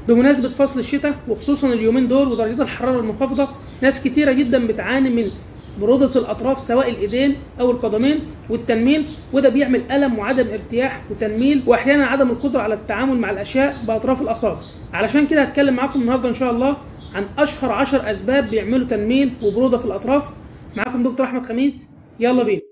بمناسبة فصل الشتاء وخصوصا اليومين دول ودرجات الحرارة المنخفضة ناس كتيرة جدا بتعاني من برودة الأطراف سواء الإيدين أو القدمين والتنميل وده بيعمل ألم وعدم ارتياح وتنميل وأحيانا عدم القدرة على التعامل مع الأشياء بأطراف الأصابع علشان كده هتكلم معاكم النهاردة إن شاء الله عن أشهر عشر أسباب بيعملوا تنميل وبرودة في الأطراف معاكم دكتور أحمد خميس يلا بينا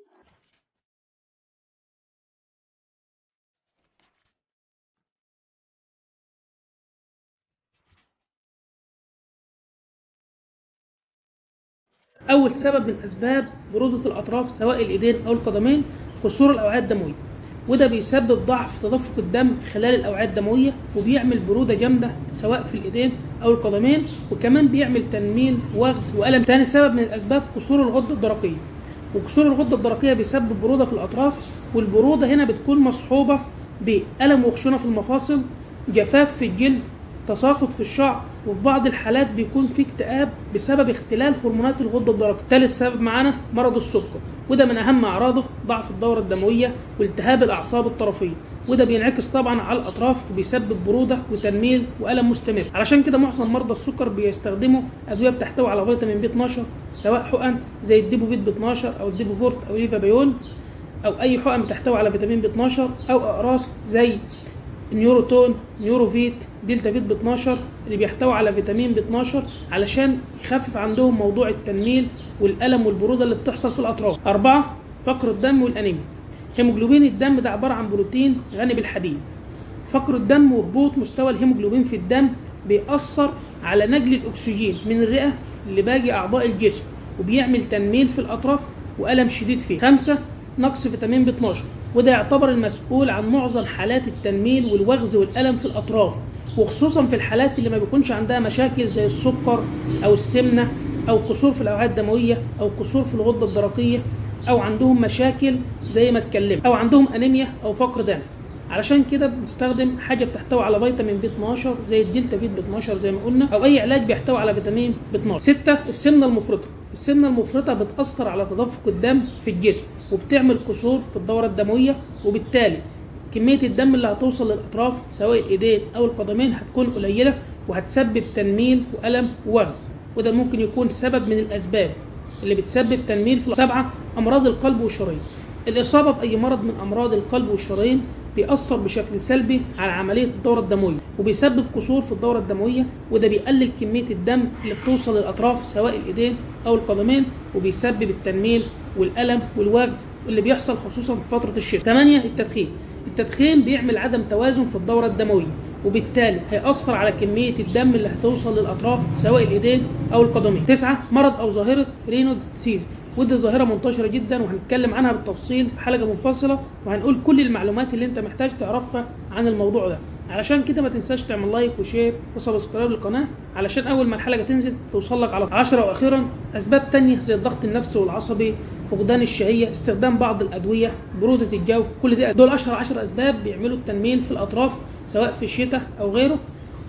أول سبب من أسباب برودة الأطراف سواء الإيدين أو القدمين قصور الأوعية الدموية وده بيسبب ضعف تدفق الدم خلال الأوعية الدموية وبيعمل برودة جامدة سواء في الإيدين أو القدمين وكمان بيعمل تنميل وغز وألم تاني سبب من الأسباب قصور الغدة الدرقية وكسور الغدة الدرقية بيسبب برودة في الأطراف والبرودة هنا بتكون مصحوبة بألم وخشونة في المفاصل جفاف في الجلد تساقط في الشعر وفي بعض الحالات بيكون في اكتئاب بسبب اختلال هرمونات الغده الدرقيه. ثالث سبب معانا مرض السكر وده من اهم اعراضه ضعف الدوره الدمويه والتهاب الاعصاب الطرفيه وده بينعكس طبعا على الاطراف وبيسبب بروده وتنميل والم مستمر علشان كده معظم مرضى السكر بيستخدموا ادويه بتحتوي على فيتامين بي 12 سواء حقن زي الديبوفيت ب 12 او الديبوفورت او ليفابيون او اي حقن بتحتوي على فيتامين بي 12 او اقراص زي نيوروتون نيوروفيت دلتا فيت ب 12 اللي بيحتوي على فيتامين ب 12 علشان يخفف عندهم موضوع التنميل والالم والبروده اللي بتحصل في الاطراف. أربعة فقر الدم والانيميا. هيموجلوبين الدم ده عباره عن بروتين غني بالحديد. فقر الدم وهبوط مستوى الهيموجلوبين في الدم بيأثر على نقل الاكسجين من الرئه لباقي اعضاء الجسم وبيعمل تنميل في الاطراف والم شديد فيه. خمسة نقص فيتامين ب 12 وده يعتبر المسؤول عن معظم حالات التنميل والوغز والألم في الأطراف وخصوصا في الحالات اللي ما بيكونش عندها مشاكل زي السكر أو السمنة أو قصور في الأوعية الدموية أو قصور في الغدة الدرقية أو عندهم مشاكل زي ما اتكلمت أو عندهم أنيميا أو فقر دم علشان كده بنستخدم حاجه بتحتوي على فيتامين بي 12 زي الدلتا فيت ب 12 زي ما قلنا او اي علاج بيحتوي على فيتامين ب 12 6 السمنه المفرطه السمنه المفرطه بتاثر على تدفق الدم في الجسم وبتعمل قصور في الدوره الدمويه وبالتالي كميه الدم اللي هتوصل للاطراف سواء الايدين او القدمين هتكون قليله وهتسبب تنميل والم ووغز وده ممكن يكون سبب من الاسباب اللي بتسبب تنميل في سبعه امراض القلب والشرايين الاصابه باي مرض من امراض القلب والشرايين بيأثر بشكل سلبي على عملية الدورة الدموية وبيسبب قصور في الدورة الدموية وده بيقلل كمية الدم اللي بتوصل للأطراف سواء الإيدين أو القدمين وبيسبب التنميل والألم والوغز اللي بيحصل خصوصا في فترة الشتاء. 8 التدخين التدخين بيعمل عدم توازن في الدورة الدموية وبالتالي هيأثر على كمية الدم اللي هتوصل للأطراف سواء الإيدين أو القدمين. 9 مرض أو ظاهرة رينولدز ديسيز ودي ظاهره منتشره جدا وهنتكلم عنها بالتفصيل في حلقه منفصله وهنقول كل المعلومات اللي انت محتاج تعرفها عن الموضوع ده علشان كده ما تنساش تعمل لايك وشير وسبسكرايب للقناه علشان اول ما الحلقه تنزل توصل لك على 10 واخيرا اسباب تانية زي الضغط النفسي والعصبي فقدان الشهيه استخدام بعض الادويه بروده الجو كل دي دول اشهر 10 اسباب بيعملوا التنميل في الاطراف سواء في الشتاء او غيره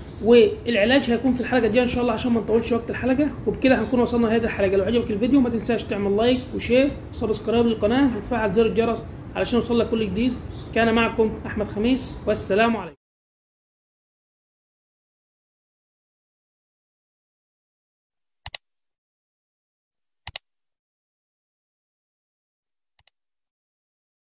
والعلاج هيكون في الحلقه الجايه ان شاء الله عشان ما نطولش وقت الحلقه وبكده هنكون وصلنا لهذه الحلقه لو عجبك الفيديو ما تنساش تعمل لايك وشير وسبسكرايب للقناه وتفعل زر الجرس علشان يوصل لك كل جديد كان معكم احمد خميس والسلام عليكم